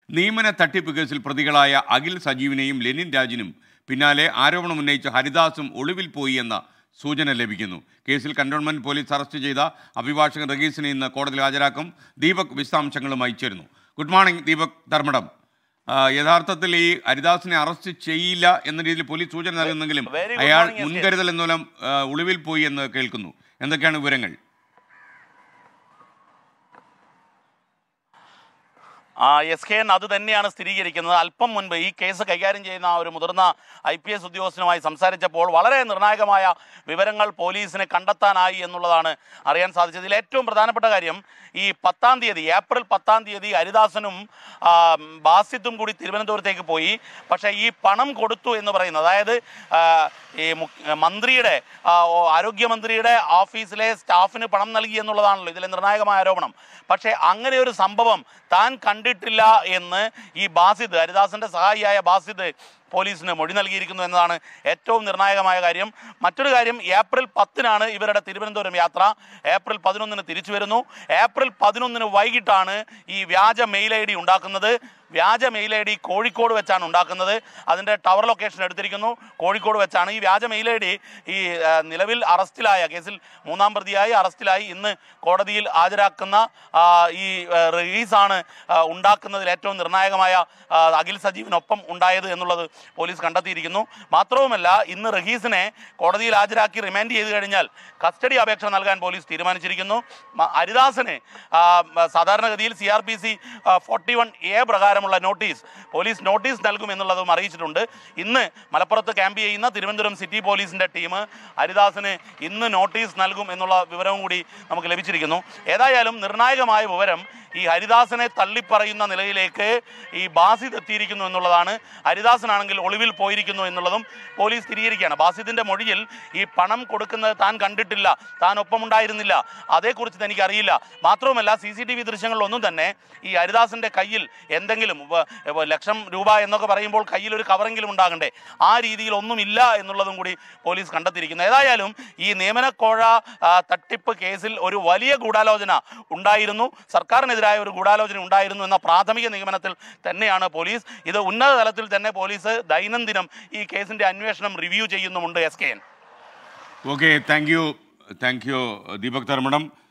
നിയമന തട്ടിപ്പ് കേസിൽ പ്രതികളായ അഖിൽ സജീവിനെയും ലെനിൻ രാജിനും പിന്നാലെ ആരോപണമുന്നയിച്ച ഹരിദാസും ഒളിവിൽ പോയി എന്ന സൂചന ലഭിക്കുന്നു കേസിൽ കന്റോൺമെന്റ് പോലീസ് അറസ്റ്റ് ചെയ്ത അഭിഭാഷകൻ റഗീസിനെ ഇന്ന് കോടതിയിൽ ഹാജരാക്കും ദീപക് വിശദാംശങ്ങളുമായി ചേരുന്നു ഗുഡ് മോർണിംഗ് ദീപക് ധർമ്മടം ആ, യഥാർത്ഥത്തിൽ ഈ ഹരിദാസിനെ അറസ്റ്റ് ചെയ്യില്ല എന്ന രീതിയിൽ പോലീസ് സൂചന നൽകുന്നെങ്കിലും Very good അയാൾ morning, എസ് കെ. മുൻകരുതൽ എന്നോലം ആ, ഒളിവിൽ പോയി എന്ന് കേൾക്കുന്നു എന്തൊക്കെയാണ് വിവരങ്ങൾ ആ എസ് കെ എൻ അത് തന്നെയാണ് സ്ഥിരീകരിക്കുന്നത് അല്പം മുൻപ് ഈ കേസ് കൈകാര്യം ചെയ്യുന്ന ആ ഒരു മുതിർന്ന ഐ പി എസ് ഉദ്യോഗസ്ഥനുമായി സംസാരിച്ചപ്പോൾ വളരെ നിർണായകമായ വിവരങ്ങൾ പോലീസിന് കണ്ടെത്താനായി എന്നുള്ളതാണ് അറിയാൻ സാധിച്ചത് ഇതിൽ ഏറ്റവും പ്രധാനപ്പെട്ട കാര്യം ഈ പത്താം തീയതി ഏപ്രിൽ പത്താം തീയതി ഹരിദാസനും ആ, ബാസിത്തും കൂടി തിരുവനന്തപുരത്തേക്ക് പോയി പക്ഷേ ഈ പണം കൊടുത്തു എന്ന് പറയുന്നത് അതായത് ആ, ഈ മുഖ്യ- മന്ത്രിയുടെ ആ, ഓ, ആരോഗ്യമന്ത്രിയുടെ ഓഫീസിലെ സ്റ്റാഫിന് പണം നൽകി എന്നുള്ളതാണല്ലോ ഇതിലെ നിർണായകമായ ആരോപണം പക്ഷേ അങ്ങനെ ഒരു സംഭവം താൻ കണ്ടിട്ടില്ല എന്ന് ഈ ബാസിദ് ഹരിദാസന്റെ സഹായിയായ ബാസിദ് പോലീസിന് മൊഴി നൽകിയിരിക്കുന്നു എന്നതാണ് ഏറ്റവും നിർണായകമായ കാര്യം മറ്റൊരു കാര്യം ഏപ്രിൽ പത്തിനാണ് ഇവരുടെ തിരുവനന്തപുരം യാത്ര ഏപ്രിൽ പതിനൊന്നിന് തിരിച്ചു വരുന്നു ഏപ്രിൽ പതിനൊന്നിന് വൈകിട്ടാണ് ഈ വ്യാജ മെയിൽ ഐ ഡി ഉണ്ടാക്കുന്നത് വ്യാജ മെയിൽ ഐ ഡി കോഴിക്കോട് വെച്ചാണ് ഉണ്ടാക്കുന്നത് അതിൻ്റെ ടവർ ലൊക്കേഷൻ എടുത്തിരിക്കുന്നു കോഴിക്കോട് വെച്ചാണ് ഈ വ്യാജ മെയിൽ ഐ ഡി ഈ ആ, നിലവിൽ അറസ്റ്റിലായ കേസിൽ മൂന്നാം പ്രതിയായി അറസ്റ്റിലായി ഇന്ന് കോടതിയിൽ ഹാജരാക്കുന്ന ആ, ഈ ആ, റഹീസാണ് ആ, ഉണ്ടാക്കുന്നതിൽ ഏറ്റവും നിർണായകമായ ആ, അഖിൽ സജീവിനൊപ്പം ഉണ്ടായത് എന്നുള്ളത് പോലീസ് കണ്ടെത്തിയിരിക്കുന്നു മാത്രവുമല്ല ഇന്ന് റഹീസിനെ കോടതിയിൽ ഹാജരാക്കി റിമാൻഡ് ചെയ്ത് കഴിഞ്ഞാൽ കസ്റ്റഡി അപേക്ഷ നൽകാൻ പോലീസ് തീരുമാനിച്ചിരിക്കുന്നു മ- ഹരിദാസന് ആ, മ- സാധാരണഗതിയിൽ C R P C forty one A പ്രകാരമുള്ള നോട്ടീസ് പോലീസ് നോട്ടീസ് നൽകും എന്നുള്ളതും അറിയിച്ചിട്ടുണ്ട് ഇന്ന് മലപ്പുറത്ത് ക്യാമ്പ് ചെയ്യുന്ന തിരുവനന്തപുരം സിറ്റി പോലീസിന്റെ ടീം ഹരിദാസിന് ഇന്ന് നോട്ടീസ് നൽകും എന്നുള്ള വിവരവും കൂടി നമുക്ക് ലഭിച്ചിരിക്കുന്നു ഏതായാലും നിർണായകമായ വിവരം ഈ ഹരിദാസനെ തള്ളിപ്പറയുന്ന നിലയിലേക്ക് ഈ ബാസിദ് എത്തിയിരിക്കുന്നു എന്നുള്ളതാണ് ഹരിദാസനാണെങ്കിൽ ഒളിവിൽ പോയിരിക്കുന്നു എന്നുള്ളതും പോലീസ് സ്ഥിരീകരിക്കുകയാണ് ബാസിദിന്റെ മൊഴിയിൽ ഈ പണം കൊടുക്കുന്നത് താൻ കണ്ടിട്ടില്ല താൻ ഒപ്പമുണ്ടായിരുന്നില്ല അതേക്കുറിച്ച് തനിക്ക് അറിയില്ല മാത്രവുമല്ല സി സി ടി വി ദൃശ്യങ്ങളിലൊന്നും തന്നെ ഈ ഹരിദാസിന്റെ കയ്യിൽ എന്തെങ്കിലും ഉപ- ഉപ- ലക്ഷം രൂപ എന്നൊക്കെ പറയുമ്പോൾ കയ്യിൽ ഒരു കവറെങ്കിലും ഉണ്ടാകണ്ടേ ആ രീതിയിൽ ഒന്നുമില്ല എന്നുള്ളതും കൂടി പോലീസ് കണ്ടെത്തിയിരിക്കുന്നു ഏതായാലും ഈ നിയമനക്കോഴ ആ, തട്ടിപ്പ് കേസിൽ ഒരു വലിയ ഗൂഢാലോചന ഉണ്ടായിരുന്നു സർക്കാരിനെതിരായ ഒരു ഗൂഢാലോചന ഉണ്ടായിരുന്നു എന്ന പ്രാഥമിക നിഗമനത്തിൽ തന്നെയാണ് പോലീസ് ഇത് ഉന്നത തലത്തിൽ തന്നെ പോലീസ് ദൈനംദിനം ഈ കേസിന്റെ അന്വേഷണം റിവ്യൂ ചെയ്യുന്നുമുണ്ട് S K N okay thank you thank you Deepak Dharmadam